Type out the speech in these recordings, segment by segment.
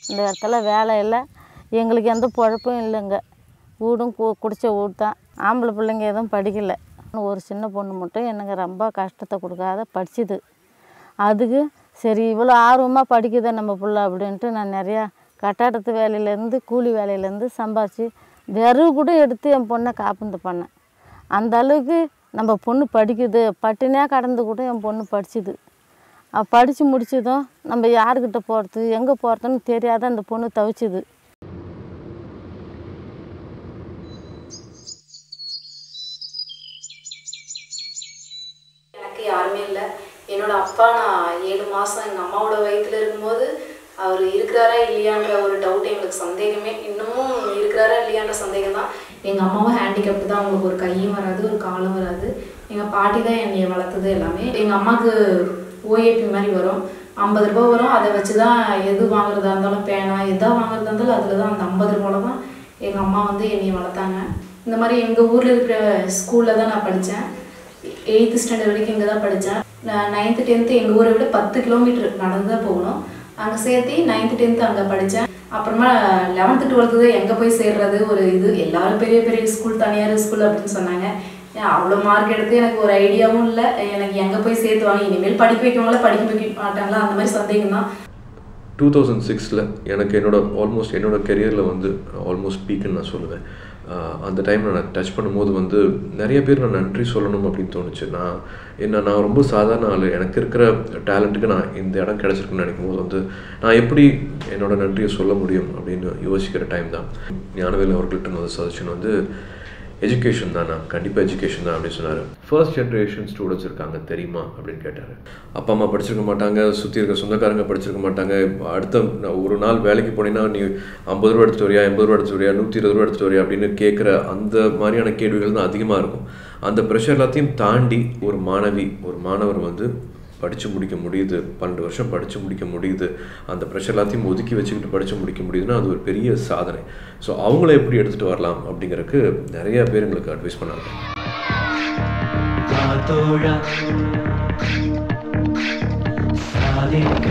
இந்த இடத்துல வேலை இல்லை எங்களுக்கு எந்த பொழப்பும் இல்லைங்க வீடும் கு குடிச்ச வீடு தான் ஆம்பளை பிள்ளைங்க எதுவும் படிக்கலை ஒரு சின்ன பொண்ணு மட்டும் எனக்கு ரொம்ப கஷ்டத்தை கொடுக்காத படிச்சுது அதுக்கு சரி இவ்வளோ ஆர்வமாக படிக்குதே நம்ம புள்ள அப்படின்ட்டு நான் நிறையா கட்டாடத்து வேலையிலேருந்து கூலி வேலையிலேருந்து சம்பாரித்து விறகு கூட எடுத்து என் பொண்ணை காப்பந்து பண்ணேன் அந்த அளவுக்கு நம்ம பொண்ணு படிக்குது பட்டினியாக கடந்து கூட என் பொண்ணு படிச்சுது படித்து முடிச்சதும் நம்ம யாருக்கிட்ட போகிறது எங்கே போகிறதுன்னு தெரியாத அந்த பொண்ணு தவிச்சுது எனக்கு யாருமே இல்லை என்னோட அப்பா நான் ஏழு மாதம் எங்கள் அம்மாவோட வயித்துல இருக்கும்போது அவர் இருக்கிறாரா இல்லையான்ற ஒரு டவுட் எங்களுக்கு சந்தேகமே இன்னமும் இருக்கிறாரா இல்லையான்ற சந்தேகம் தான் எங்கள் அம்மாவும் ஹேண்டிகேப்டு தான் அவங்களுக்கு ஒரு கையும் வராது ஒரு காலும் வராது எங்கள் பாட்டி தான் என்னைய வளர்த்தது எல்லாமே எங்கள் அம்மாவுக்கு ஓஏபி மாதிரி வரும் ஐம்பது ரூபாய் வரும் அதை வச்சு தான் எது வாங்குறதா இருந்தாலும் பேனா எதா வாங்குறதா இருந்தாலும் அதில் தான் அந்த ஐம்பது ரூபாயில் தான் எங்கள் அம்மா வந்து என்னைய வளர்த்தாங்க இந்த மாதிரி எங்கள் ஊரில் இருக்கிற ஸ்கூலில் தான் நான் படித்தேன் எயித்து ஸ்டாண்டர்ட் வரைக்கும் இங்கே தான் படித்தேன் நான் நைன்த்து டென்த்து எங்கள் ஊரை விட பத்து கிலோமீட்டர் நடந்து தான் போகணும் அங்கே சேர்த்து நைன்த்து டென்த்து அங்கே படித்தேன் அப்புறமா லெவன்த்து டுவெல்த்து தான் எங்கே போய் சேர்றது ஒரு இது எல்லாரும் பெரிய பெரிய ஸ்கூல் தனியார் ஸ்கூல் அப்படின்னு சொன்னாங்க ஏன் அவ்வளோ மார்க் எடுத்து எனக்கு ஒரு ஐடியாவும் இல்லை எனக்கு எங்கே போய் சேர்த்துவாங்க இனிமேல் படிக்க வைக்கவங்கள படிக்க வைக்க மாட்டாங்களா அந்த மாதிரி சந்தேகம் தான் டூ தௌசண்ட் சிக்ஸில் எனக்கு என்னோட ஆல்மோஸ்ட் என்னோட கெரியரில் வந்து ஆல்மோஸ்ட் பீக்குன்னு நான் சொல்லுவேன் ஆஹ் அந்த டைமில் நான் டச் பண்ணும்போது வந்து நிறைய பேர் நான் நன்றி சொல்லணும் அப்படின்னு தோணுச்சு நான் என்ன நான் ரொம்ப சாதாரண ஆள் எனக்கு இருக்கிற டேலண்ட்டுக்கு நான் இந்த இடம் கிடச்சிருக்குன்னு நினைக்கும் போது வந்து நான் எப்படி என்னோட நன்றியை சொல்ல முடியும் அப்படின்னு யோசிக்கிற டைம் தான் ஞானவேல் அவர்கள்ட்ட வந்து சஜஷன் வந்து எஜுகேஷன் தானா கண்டிப்பாக எஜுகேஷன் தான் அப்படின்னு சொன்னார் ஃபர்ஸ்ட் ஜென்ரேஷன் ஸ்டூடெண்ட்ஸ் இருக்காங்க தெரியுமா அப்படின்னு கேட்டார் அப்பா அம்மா படிச்சிருக்க மாட்டாங்க சுற்றி இருக்க சொந்தக்காரங்க படிச்சிருக்க மாட்டாங்க அடுத்த நான் ஒரு நாள் வேலைக்கு போனீங்கன்னா நீ ஐம்பது ரூபா எடுத்துட்டு வரியா எண்பது ரூபா எடுத்துட்டு வரியா நூற்றி இருபது ரூபா எடுத்துட்டு வரியா அப்படின்னு கேட்குற அந்த மாதிரியான கேள்விகள் தான் அதிகமாக இருக்கும் அந்த ப்ரெஷர் எல்லாத்தையும் தாண்டி ஒரு மாணவி ஒரு மாணவர் வந்து படித்து முடிக்க முடியுது பன்னெண்டு வருஷம் படித்து முடிக்க முடியுது அந்த ப்ரெஷர் எல்லாத்தையும் ஒதுக்கி வச்சுக்கிட்டு படித்து முடிக்க முடியுதுன்னா அது ஒரு பெரிய சாதனை ஸோ அவங்கள எப்படி எடுத்துகிட்டு வரலாம் அப்படிங்கிறதுக்கு நிறைய பேர் எங்களுக்கு அட்வைஸ் பண்ணாங்க தோழா சாதிக்க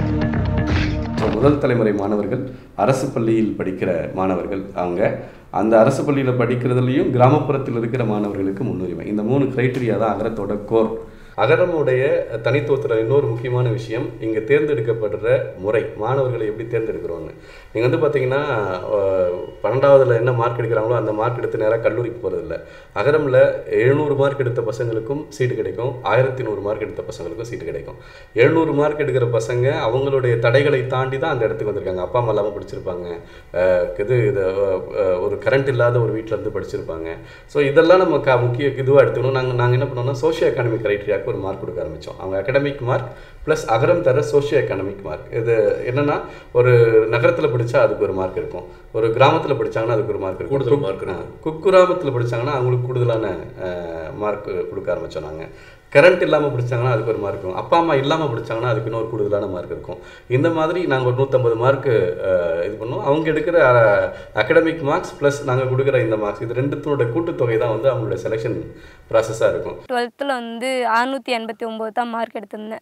ஸோ முதல் தலைமுறை மாணவர்கள் அரசு பள்ளியில் படிக்கிற மாணவர்கள் அவங்க அந்த அரசு பள்ளியில் படிக்கிறதுலையும் கிராமப்புறத்தில் இருக்கிற மாணவர்களுக்கு முன்னுரிமை இந்த மூணு கிரைட்டீரியா தான் அகரத்தோட கோர் அகரமுடைய தனித்துவத்தில் இன்னொரு முக்கியமான விஷயம் இங்கே தேர்ந்தெடுக்கப்படுற முறை மாணவர்களை எப்படி தேர்ந்தெடுக்கிறோன்னு நீங்கள் வந்து பார்த்தீங்கன்னா அஹ், பன்னெண்டாவதுல என்ன மார்க் எடுக்கிறாங்களோ அந்த மார்க் எடுத்து நேராக கல்லூரிக்கு போகிறதில்ல அகரமில் எழுநூறு மார்க் எடுத்த பசங்களுக்கும் சீட்டு கிடைக்கும் ஆயிரத்தி நூறு மார்க் எடுத்த பசங்களுக்கும் சீட்டு கிடைக்கும் எழுநூறு மார்க் எடுக்கிற பசங்க அவங்களுடைய தடைகளை தாண்டி தான் அந்த இடத்துக்கு வந்திருக்காங்க அப்பா அம்மா இல்லாமல் படிச்சிருப்பாங்க அஹ், இது இது அஹ், ஒரு கரண்ட் இல்லாத ஒரு வீட்டில் இருந்து படிச்சிருப்பாங்க ஸோ இதெல்லாம் நம்ம க முக்கிய இதுவாக எடுத்துக்கணும் நாங்கள் நாங்கள் என்ன பண்ணோம்னா சோஷியோ எக்கானமிக் கிரைட்டீரியாவுக்கு ஒரு மார்க் கொடுக்க ஆரம்பித்தோம் அவங்க அகடமிக் மார்க் ப்ளஸ் அகரம் தர சோஷியோ எக்கானமிக் மார்க் இது என்னன்னா ஒரு நகரத்தில் படித்தா அதுக்கு ஒரு மார்க் இருக்கும் ஒரு கிராமத்தில் படிச்சாங்கன்னா அதுக்கு ஒரு மார்க் இருக்கும் கூடுதல் mark இருக்கும். குக்கிராமத்தில் படிச்சாங்கன்னா அவங்களுக்கு கூடுதலான மார்க் கொடுக்க ஆரம்பித்தோம் நாங்கள் கரண்ட் இல்லாமல் படிச்சாங்கன்னா அதுக்கு ஒரு மார்க் இருக்கும் அப்பா அம்மா இல்லாமல் படிச்சாங்கன்னா அதுக்கு இன்னொரு கூடுதலான மார்க் இருக்கும் இந்த மாதிரி நாங்கள் ஒரு நூற்றம்பது மார்க்கு இது பண்ணோம் அவங்க எடுக்கிற அகடமிக் மார்க்ஸ் ப்ளஸ் நாங்கள் கொடுக்குற இந்த மார்க்ஸ் இது ரெண்டுத்தோட கூட்டுத்தொகை தான் வந்து அவங்களோட செலெக்ஷன் ப்ராசஸாக இருக்கும் டுவெல்த்தில் வந்து அறுநூற்றி எண்பத்தி ஒம்பது தான் மார்க் எடுத்திருந்தேன்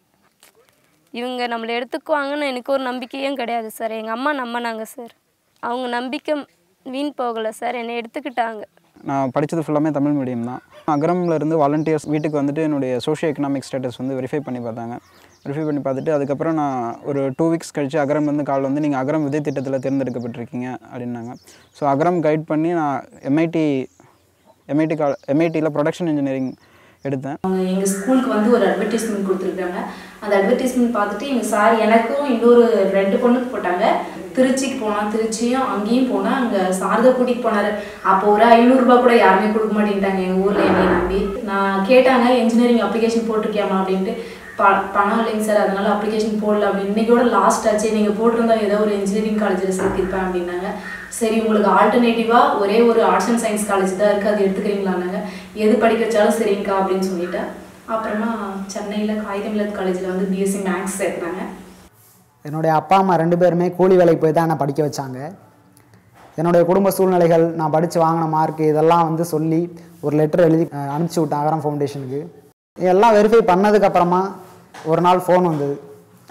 இவங்க நம்மளை எடுத்துக்குவாங்கன்னு எனக்கு ஒரு நம்பிக்கையும் கிடையாது சார் எங்கள் அம்மா நம்பினாங்க சார் அவங்க நம்பிக்கை வீண் போகலை சார் என்னை எடுத்துக்கிட்டாங்க நான் படித்தது ஃபுல்லாமே தமிழ் மீடியம் தான் அகரம்ல இருந்து வாலண்டியர்ஸ் வீட்டுக்கு வந்துட்டு என்னுடைய சோஷியோ எக்கனாமிக் ஸ்டேட்டஸ் வந்து வெரிஃபை பண்ணி பார்த்தாங்க வெரிஃபை பண்ணி பார்த்துட்டு அதுக்கப்புறம் நான் ஒரு டூ வீக்ஸ் கழிச்சு அகரம்லேருந்து கால் வந்து நீங்கள் அகரம் விதை திட்டத்தில் தேர்ந்தெடுக்கப்பட்டிருக்கீங்க அப்படின்னாங்க ஸோ அகரம் கைட் பண்ணி நான் எம்ஐடி எம்ஐடி கால் எம்ஐடியில் ப்ரொடக்ஷன் இன்ஜினியரிங் எடுத்தேன் அவங்க எங்கள் ஸ்கூலுக்கு வந்து ஒரு அட்வர்டைஸ்மெண்ட் கொடுத்துருக்காங்க அந்த அட்வர்டைஸ்மெண்ட் பார்த்துட்டு எங்கள் சார் எனக்கும் இன்னொரு ரெண்டு பொண்ணுக்கு போட்டாங்க திருச்சிக்கு போனால் திருச்சியும் அங்கேயும் போனால் அங்கே சாரதா கூட்டிகிட்டு போனார் அப்போ ஒரு ஐநூறுரூபா கூட யாருமே கொடுக்க மாட்டேங்கிட்டாங்க எங்கள் ஊரில் என்னை நம்பி நான் கேட்டாங்க இன்ஜினியரிங் அப்ளிகேஷன் போட்டிருக்கியாமா அப்படின்ட்டு ப பணம் இல்லைங்க சார் அதனால அப்ளிகேஷன் போடல அப்படின்னு இன்னைக்கோட லாஸ்ட் ஆச்சு நீங்கள் போட்டிருந்தா ஏதோ ஒரு இன்ஜினியரிங் காலேஜில் சேர்த்திருப்பேன் அப்படின்னாங்க சரி உங்களுக்கு ஆல்டர்னேட்டிவாக ஒரே ஒரு ஆர்ட்ஸ் அண்ட் சயின்ஸ் காலேஜ் தான் இருக்குது அது எடுத்துக்கிறீங்களான்னாங்க எது படிக்க வச்சாலும் சரிங்கக்கா அப்படின்னு சொல்லிட்டேன் அப்புறமா சென்னையில் காகிதமில்லத் காலேஜில் வந்து பிஎஸ்சி மேக்ஸ் சேர்த்துனாங்க என்னுடைய அப்பா அம்மா ரெண்டு பேருமே கூலி வேலைக்கு போய் தான் என்னை படிக்க வச்சாங்க என்னுடைய குடும்ப சூழ்நிலைகள் நான் படித்து வாங்கின மார்க் இதெல்லாம் வந்து சொல்லி ஒரு லெட்டர் எழுதி அஹ், அனுப்பிச்சி விட்டேன் அகரம் ஃபவுண்டேஷனுக்கு எல்லாம் வெரிஃபை பண்ணதுக்கப்புறமா ஒரு நாள் ஃபோன் வந்தது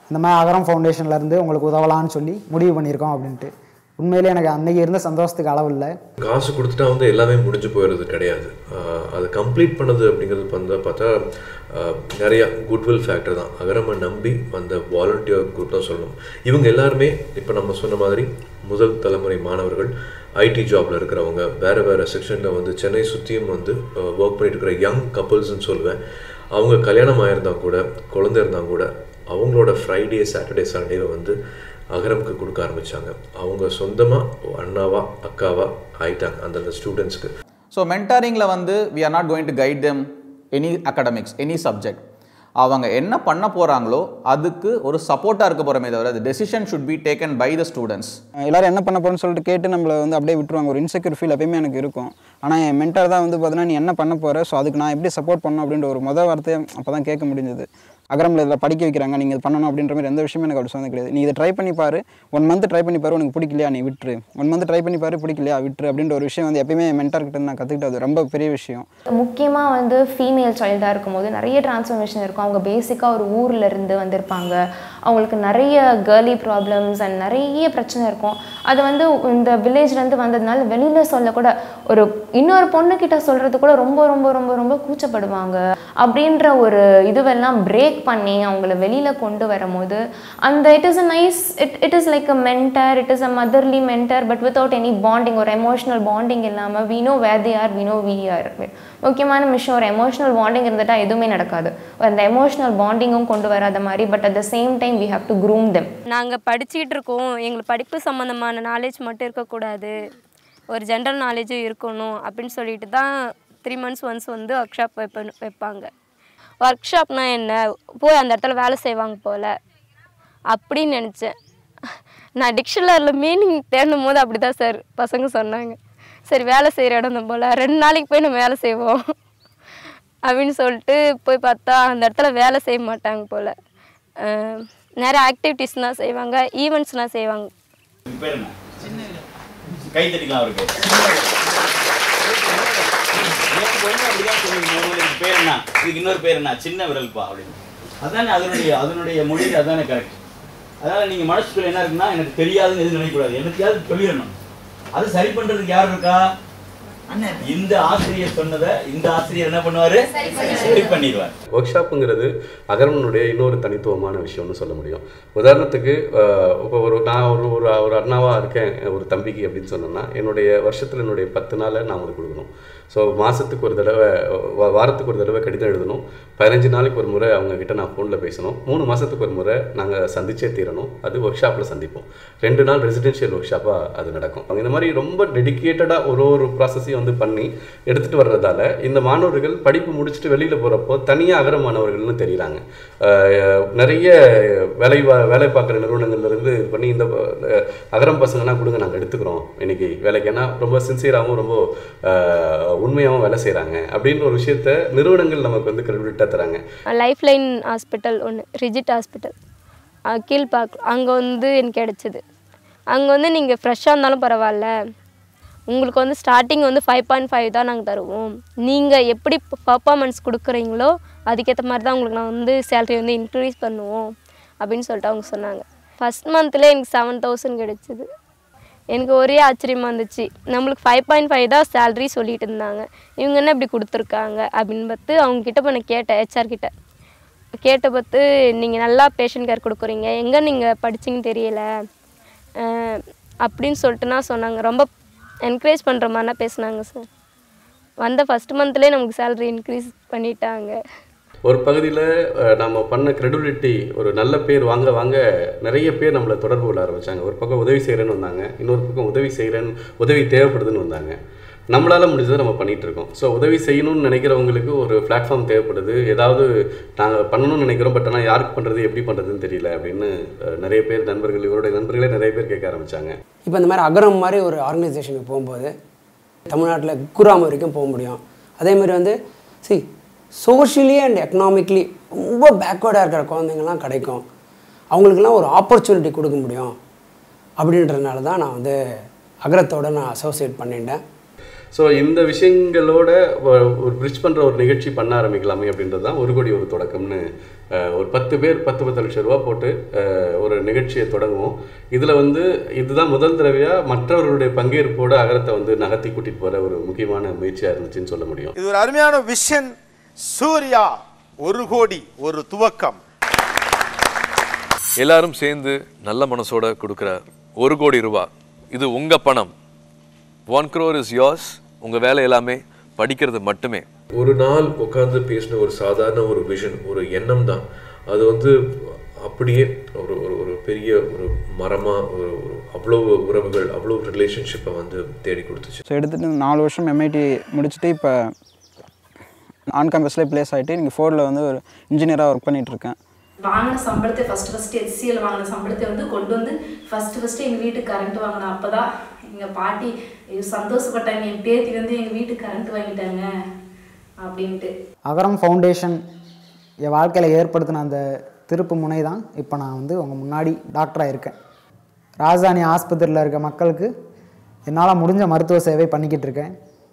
இந்த மாதிரி அகரம் ஃபவுண்டேஷன்லேருந்து உங்களுக்கு உதவலான்னு சொல்லி முடிவு பண்ணியிருக்கோம் அப்படின்ட்டு உண்மையிலே எனக்கு அன்னைக்கு இருந்த சந்தோஷத்துக்கு அளவு இல்லை காசு கொடுத்துட்டா வந்து எல்லாமே முடிஞ்சு போயிடுறது கிடையாது ஆஹ் அதை கம்ப்ளீட் பண்ணது அப்படிங்கிறது வந்து பார்த்தா ஆஹ் நிறைய குட்வில் ஃபேக்டர் தான் அகரமை நம்பி வந்த வாலண்டியர் குரூப் தான் சொல்லணும் இவங்க எல்லாருமே இப்போ நம்ம சொன்ன மாதிரி முதல் தலைமுறை மாணவர்கள் ஐடி ஜாப்ல இருக்கிறவங்க வேறு வேறு செக்ஷனில் வந்து சென்னை சுற்றியும் வந்து ஒர்க் பண்ணிட்டு இருக்கிற யங் கப்புள்ஸ்னு சொல்லுவேன் அவங்க கல்யாணம் ஆயிருந்தா கூட குழந்தை இருந்தா கூட அவங்களோட ஃப்ரைடே சாட்டர்டே சண்டேவை வந்து அகரம்க்கு கொடுக்க ஆரம்பிச்சாங்க அவங்க சொந்தமாக அண்ணாவா அக்காவா ஆயிட்டாங்க அந்தந்த ஸ்டூடெண்ட்ஸ்க்கு ஸோ மென்டாரிங்கில் வந்து we are not going to guide them any academics any subject அவங்க என்ன பண்ண போகிறாங்களோ அதுக்கு ஒரு சப்போர்ட்டாக இருக்க போகிறோமே தவிர the decision should be taken by the students எல்லாரும் என்ன பண்ண போறேன்னு சொல்லிட்டு கேட்டு நம்மளை வந்து அப்படியே விட்டுருவாங்க ஒரு இன்செக்யூர் ஃபீல் எப்பயுமே எனக்கு இருக்கும் ஆனால் என் மென்டர் தான் வந்து பார்த்தீங்கன்னா நீ என்ன பண்ண போற ஸோ அதுக்கு நான் எப்படி சப்போர்ட் பண்ணணும் அப்படின்ற ஒரு முதல் வார்த்தையை அப்போ தான் கேட்க முடிஞ்சது அகரமில் இதில் படிக்க வைக்கிறாங்க நீங்கள் இது பண்ணணும் அப்படின்ற மாதிரி எந்த விஷயமே எனக்கு அப்படி சொன்னது கிடையாது நீ இதை ட்ரை பண்ணி பாரு ஒன் மந்த் ட்ரை பண்ணி பாரு உனக்கு பிடிக்கலையா நீ விட்டுரு ஒன் மந்த் ட்ரை பண்ணி பாரு பிடிக்கலையா விட்டுரு அப்படின்ற ஒரு விஷயம் வந்து எப்பயுமே மென்டர் கிட்ட இருந்து நான் கற்றுக்கிட்டது ரொம்ப பெரிய விஷயம் முக்கியமாக வந்து ஃபீமேல் சைல்டாக இருக்கும்போது நிறைய டிரான்ஸ்ஃபர்மேஷன் இருக்கும் அவங்க பேசிக்காக ஒரு ஊர்ல இருந்து வந்திருப்பாங்க அவங்களுக்கு நிறைய கேர்லி ப்ராப்ளம்ஸ் அண்ட் நிறைய பிரச்சனை இருக்கும் அது வந்து இந்த வில்லேஜ்லேருந்து வந்ததுனால வெளியில் சொல்லக்கூட ஒரு இன்னொரு பொண்ணுக்கிட்ட சொல்கிறது கூட ரொம்ப ரொம்ப ரொம்ப ரொம்ப கூச்சப்படுவாங்க அப்படின்ற ஒரு இதுவெல்லாம் பிரேக் பண்ணி அவங்கள வெளியில் கொண்டு வரும்போது அந்த it is a nice it it is like a mentor it is a motherly mentor but without any bonding ஒரு எமோஷனல் பாண்டிங் இல்லாமல் we know where they are we know we are முக்கியமான விஷயம் ஒரு எமோஷனல் பாண்டிங் இருந்துட்டா எதுவுமே நடக்காது அந்த emotional பாண்டிங்கும் கொண்டு வராத மாதிரி but at the same time we have to groom them நாங்கள் படிச்சுட்டு இருக்கோம் எங்களுக்கு படிப்பு சம்மந்தமான நாலேஜ் மட்டும் இருக்கக்கூடாது ஒரு ஜென்ரல் நாலேஜும் இருக்கணும் அப்படின்னு சொல்லிட்டு தான் த்ரீ மந்த்ஸ் ஒன்ஸ் வந்து ஒர்க் ஷாப் வைப்ப வைப்பாங்க ஒர்க் ஷாப்னா என்ன போய் அந்த இடத்துல வேலை செய்வாங்க போல் அப்படின்னு நினச்சேன் நான் டிக்ஷனரியில் மீனிங் தேடும் போது அப்படி தான் சார் பசங்க சொன்னாங்க சரி வேலை செய்கிற இடம் தான் போல் ரெண்டு நாளைக்கு போய் நம்ம வேலை செய்வோம் அப்படின்னு சொல்லிட்டு போய் பார்த்தா அந்த இடத்துல வேலை செய்ய மாட்டாங்க போல் நிறைய ஆக்டிவிட்டீஸ் தான் செய்வாங்க ஈவெண்ட்ஸ்லாம் செய்வாங்க உங்க பேர் என்ன கை தட்டிக்கலாம் அவருக்கு என் பொண்ணு அப்படிதான் சொல்லுங்க உங்களுக்கு பேர் என்ன இதுக்கு இன்னொரு பேர் என்ன சின்ன விரல்பா அப்படின்னு அதானே அதனுடைய அதனுடைய மொழியில் அதானே கரெக்ட் அதனால நீங்க மனசுக்குள்ள என்ன இருக்குன்னா எனக்கு தெரியாதுன்னு எதுவும் நினைக்கக்கூடாது எனக்கையாவது சொல்லிடணும் அது சரி பண்றதுக்கு யார் இருக்கா இந்த ஆசிரியர் சொன்னதை இந்த ஆசிரியர் என்ன பண்ணுவாரு சரி பண்ணிடுவார் ஒர்க் ஷாப்புங்கிறது அகரமனுடைய இன்னொரு தனித்துவமான விஷயம்னு சொல்ல முடியும் உதாரணத்துக்கு அஹ், இப்போ ஒரு நான் ஒரு ஒரு ஒரு அண்ணாவாக இருக்கேன் ஒரு தம்பிக்கு அப்படின்னு சொன்னேன்னா என்னுடைய வருஷத்தில் என்னுடைய பத்து நாளை நான் அவங்களுக்கு கொடுக்கணும் ஸோ மாதத்துக்கு ஒரு தடவை வா- வாரத்துக்கு ஒரு தடவை கடிதம் எழுதணும் பதினஞ்சு நாளைக்கு ஒரு முறை அவங்க கிட்ட நான் ஃபோனில் பேசணும் மூணு மாதத்துக்கு ஒரு முறை நாங்கள் சந்திச்சே தீரணும் அது ஒர்க் ஷாப்பில் சந்திப்போம் ரெண்டு நாள் ரெசிடென்ஷியல் ஒர்க் ஷாப்பாக அது நடக்கும் அவங்க இந்த மாதிரி ரொம்ப டெடிக்கேட்டடாக ஒரு ஒரு ப்ராசஸையும் வந்து பண்ணி எடுத்துகிட்டு வர்றதால இந்த மாணவர்கள் படிப்பு முடிச்சுட்டு வெளியில் போகிறப்போ தனியாக அகர மாணவர்கள்னு தெரியுறாங்க அஹ் நிறைய வேலை வா- வேலை பார்க்குற நிறுவனங்கள்லேருந்து இது பண்ணி இந்த அஹ், அகரம் பசங்கன்னா கொடுங்க நாங்கள் எடுத்துக்கிறோம் இன்னைக்கு வேலைக்கு ஏன்னா ரொம்ப சின்சியராகவும் ரொம்ப உண்மையாகவும் வேலை செய்கிறாங்க அப்படின்ற ஒரு விஷயத்த நிறுவனங்கள் நமக்கு வந்து கிரெடிட்டாக தராங்க லைஃப் லைன் ஹாஸ்பிட்டல் ஒன்று ரிஜிட் ஹாஸ்பிட்டல் கீழ்பாக் அங்கே வந்து எனக்கு கிடச்சிது அங்கே வந்து நீங்கள் ஃப்ரெஷ்ஷாக இருந்தாலும் பரவாயில்ல உங்களுக்கு வந்து ஸ்டார்டிங் வந்து ஃபைவ் பாயிண்ட் ஃபைவ் தான் நாங்கள் தருவோம் நீங்கள் எப்படி பர்ஃபார்மன்ஸ் கொடுக்குறீங்களோ அதுக்கேற்ற மாதிரி தான் உங்களுக்கு நான் வந்து சேலரி வந்து இன்க்ரீஸ் பண்ணுவோம் அப்படின்னு சொல்லிட்டு அவங்க சொன்னாங்க ஃபஸ்ட் மந்த்லேயே எனக்கு செவன் தௌசண்ட் கிடச்சிது எனக்கு ஒரே ஆச்சரியமாக இருந்துச்சு நம்மளுக்கு ஃபைவ் பாயிண்ட் ஃபைவ் தான் சேலரி சொல்லிட்டு இருந்தாங்க இவங்க என்ன இப்படி கொடுத்துருக்காங்க அப்படின்னு பார்த்து அவங்க கிட்ட போய் நான் கேட்டேன் ஹெச்ஆர் கிட்ட கேட்ட பார்த்து நீங்கள் நல்லா பேஷண்ட் கேர் கொடுக்குறீங்க எங்கே நீங்கள் படிச்சீங்கன்னு தெரியல அஹ் அப்படின்னு சொல்லிட்டு நான் சொன்னாங்க ரொம்ப என்கரேஜ் பண்ணுற மாதிரினா பேசுனாங்க சார் வந்த ஃபஸ்ட் மந்த்லேயே நமக்கு சேலரி இன்க்ரீஸ் பண்ணிட்டாங்க ஒரு பகுதியில் நம்ம பண்ண credibility ஒரு நல்ல பேர் வாங்க வாங்க நிறைய பேர் நம்மளை தொடர்பு கொள்ள ஆரம்பிச்சாங்க ஒரு பக்கம் உதவி செய்கிறேன்னு வந்தாங்க இன்னொரு பக்கம் உதவி செய்கிறேன் உதவி தேவைப்படுதுன்னு வந்தாங்க நம்மளால் முடிஞ்சதை நம்ம பண்ணிகிட்டு இருக்கோம் ஸோ உதவி செய்யணும்னு நினைக்கிறவங்களுக்கு ஒரு பிளாட்ஃபார்ம் தேவைப்படுது ஏதாவது நாங்கள் பண்ணணும்னு நினைக்கிறோம் பட் ஆனால் யாருக்கு பண்ணுறது எப்படி பண்ணுறதுன்னு தெரியல அப்படின்னு அஹ், நிறைய பேர் நண்பர்கள் இவருடைய நண்பர்களே நிறைய பேர் கேட்க ஆரம்பிச்சாங்க இப்போ இந்த மாதிரி அகரம் மாதிரி ஒரு ஆர்கனைசேஷனுக்கு போகும்போது தமிழ்நாட்டில் குக்கிராமம் வரைக்கும் போக முடியும் அதே மாதிரி வந்து சி சோஷியலி அண்ட் எக்கனாமிக்லி ரொம்ப பேக்வேர்டாக இருக்கிற குழந்தைங்கலாம் கிடைக்கும் அவங்களுக்கெல்லாம் ஒரு ஆப்பர்ச்சுனிட்டி கொடுக்க முடியும் அப்படின்றதுனால தான் நான் வந்து அகரத்தோட நான் அசோசியேட் பண்ணிட்டேன் ஸோ இந்த விஷயங்களோட ஒ- ஒரு பிரிட்ஜ் பண்ணுற ஒரு நிகழ்ச்சி பண்ண ஆரம்பிக்கலாமே அப்படின்றது தான் ஒரு கோடி ஒரு தொடக்கம்னு அஹ், ஒரு பத்து பேர் பத்து பத்து லட்சம் ரூபா போட்டு அஹ், ஒரு நிகழ்ச்சியை தொடங்குவோம் இதில் வந்து இதுதான் முதல் தடவையாக மற்றவர்களுடைய பங்கேற்போடு அகரத்தை வந்து நகர்த்தி கூட்டிகிட்டு போகிற ஒரு முக்கியமான முயற்சியாக இருந்துச்சுன்னு சொல்ல முடியும் இது ஒரு அருமையான விஷன் சூர்யா ஒரு கோடி ஒரு துவக்கம் எல்லாரும் சேர்ந்து நல்ல மனசோட கொடுக்குற ஒரு கோடி ரூபா இது உங்க பணம் ஒன் crore இஸ் yours உங்க வேலை எல்லாமே படிக்கிறது மட்டுமே ஒரு நாள் உட்காந்து பேசின ஒரு சாதாரண ஒரு விஷன் ஒரு எண்ணம் தான் அது வந்து அப்படியே ஒரு ஒரு ஒரு பெரிய ஒரு மரமா ஒரு ஒரு அவ்வளோ உறவுகள் அவ்வளோ ரிலேஷன்ஷிப்பை வந்து தேடி கொடுத்துச்சு ஸோ எடுத்துகிட்டு நாலு வருஷம் எம்ஐடி முடிச்சுட்டு இப்போ ஆன் கேம்பஸ்லேயே ப்ளேஸ் ஆகிட்டு இங்கே ஃபோர்டில் வந்து ஒரு இன்ஜினியராக ஒர்க் பண்ணிட்டு இருக்கேன் வாங்கின சம்பளத்தை ஃபஸ்ட்டு ஃபஸ்ட்டு ஹெச்சிஎல் வாங்கின சம்பளத்தை வந்து கொண்டு வந்து ஃபஸ்ட்டு ஃபஸ்ட்டு எங்கள் வீட்டுக்கு கரண்ட் வாங்கினேன் அப்போ தான் எங்கள் பாட்டி ஐயோ, சந்தோஷப்பட்டாங்க என் பேத்தி வந்து எங்கள் வீட்டுக்கு கரண்ட் வாங்கிட்டாங்க அப்படின்ட்டு அகரம் ஃபவுண்டேஷன் என் வாழ்க்கையில் ஏற்படுத்தின அந்த திருப்பு முனை தான் இப்போ நான் வந்து உங்கள் முன்னாடி டாக்டராக இருக்கேன் ராஜதானி ஆஸ்பத்திரியில் இருக்க மக்களுக்கு என்னால் முடிஞ்ச மருத்துவ சேவை பண்ணிக்கிட்டு இருக்கேன்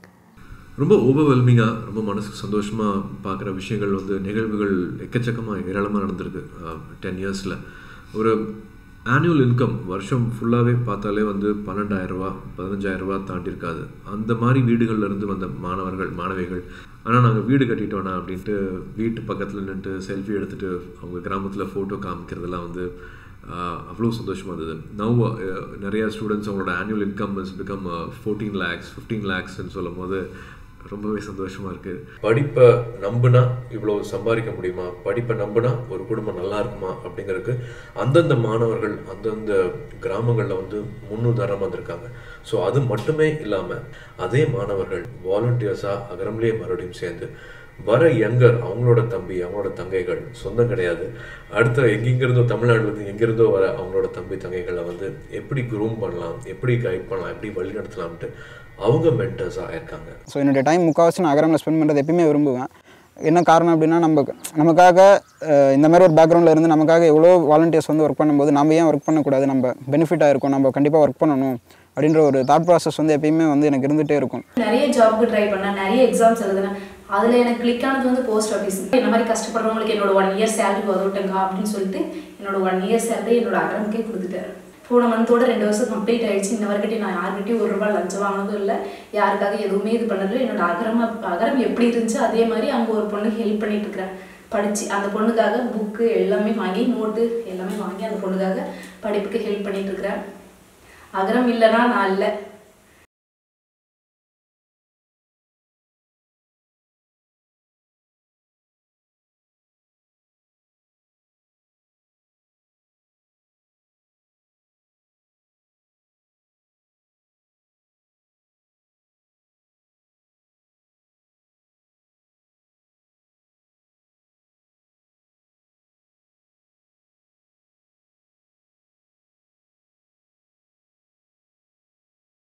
ரொம்ப ஓவர்வெல்மிங்காக ரொம்ப மனசுக்கு சந்தோஷமாக பார்க்குற விஷயங்கள் வந்து நிகழ்வுகள் எக்கச்சக்கமாக ஏராளமாக நடந்திருக்கு டென் இயர்ஸில் ஒரு ஆனுவல் இன்கம் வருஷம் ஃபுல்லாகவே பார்த்தாலே வந்து பன்னெண்டாயிரரூபா பதினஞ்சாயிரரூபா தாண்டி இருக்காது அந்த மாதிரி வீடுகள்ல இருந்து வந்த மாணவர்கள் மாணவிகள் ஆனால் நாங்கள் வீடு கட்டிட்டோண்ணா அப்படின்ட்டு வீட்டு பக்கத்தில் நின்றுட்டு செல்ஃபி எடுத்துகிட்டு அவங்க கிராமத்தில் ஃபோட்டோ காமிக்கிறதெல்லாம் வந்து ஆஹ் அவ்வளோ சந்தோஷமாக இருந்தது நவ் நிறைய ஸ்டூடெண்ட்ஸ் அவங்களோட annual income is become fourteen lakhs fifteen லேக்ஸ்ன்னு சொல்லும் போது ரொம்பவே சந்தோஷமாக இருக்குது படிப்பை நம்புனா இவ்வளோ சம்பாதிக்க முடியுமா படிப்பை நம்புனா ஒரு குடும்பம் நல்லா இருக்குமா அப்படிங்கிறதுக்கு அந்தந்த மாணவர்கள் அந்தந்த கிராமங்களில் வந்து முன்னுதாரணமாக வந்திருக்காங்க ஸோ அது மட்டுமே இல்லாமல் அதே மாணவர்கள் வாலண்டியர்ஸாக அகரம்லேயே மறுபடியும் சேர்ந்து வர யங்கர் அவங்களோட தம்பி அவங்களோட தங்கைகள் சொந்தம் கிடையாது அடுத்த எங்கெங்கிருந்தோ தமிழ்நாடுலேருந்து எங்கேருந்தோ வர அவங்களோட தம்பி தங்கைகளை வந்து எப்படி குரூம் பண்ணலாம் எப்படி கைட் பண்ணலாம் எப்படி வழி நடத்தலாம்ட்டு அவங்க மென்டர்ஸாக இருக்காங்க ஸோ என்னுடைய டைம் முக்கால்வாசி நான் அகரமில் ஸ்பெண்ட் பண்ணுறது எப்பயுமே விரும்புவேன் என்ன காரணம் அப்படின்னா நம்ம நமக்காக அஹ், இந்த மாதிரி ஒரு பேக்ரவுண்டில் இருந்து நமக்காக எவ்வளோ வாலண்டியர்ஸ் வந்து ஒர்க் பண்ணும்போது நம்ம ஏன் ஒர்க் பண்ணக்கூடாது நம்ம பெனிஃபிட்டாக இருக்கும் நம்ம கண்டிப்பாக ஒர்க் பண்ணணும் அப்படின்ற ஒரு தாட் ப்ராசஸ் வந்து எப்பயுமே வந்து எனக்கு இருந்துகிட்டே இருக்கும் நிறைய ஜாப்க்கு ட்ரை பண்ணேன் நிறைய எக்ஸாம்ஸ் எழுதினேன் அதில் எனக்கு கிளிக் ஆனது வந்து போஸ்ட் ஆஃபீஸ் இந்த மாதிரி கஷ்டப்படுறவங்களுக்கு என்னோட ஒன் இயர் சேலரி உதவிட்டுங்க அப்படின்னு சொல்லிட்டு என்னோட ஒன் இயர் சேலரி என்னோட அகரமுக்கே கொடுத்துட்டேன் போன மந்தோட ரெண்டு வருஷம் கம்ப்ளீட் ஆயிடுச்சு இன்ன வரைக்கும் நான் யார்கிட்டயும் ஒரு ரூபாய் லஞ்சம் வாங்கினதும் இல்லை யாருக்காக எதுவுமே இது பண்ணதில்லை என்னோட அகரம் அகரம் எப்படி இருந்துச்சு அதே மாதிரி அங்கே ஒரு பொண்ணுக்கு ஹெல்ப் பண்ணிட்டு இருக்கிறேன் படிச்சு அந்த பொண்ணுக்காக புக்கு எல்லாமே வாங்கி நோட்டு எல்லாமே வாங்கி அந்த பொண்ணுக்காக படிப்புக்கு ஹெல்ப் பண்ணிட்டு இருக்கிறேன் அகரம் இல்லைன்னா நான் இல்லை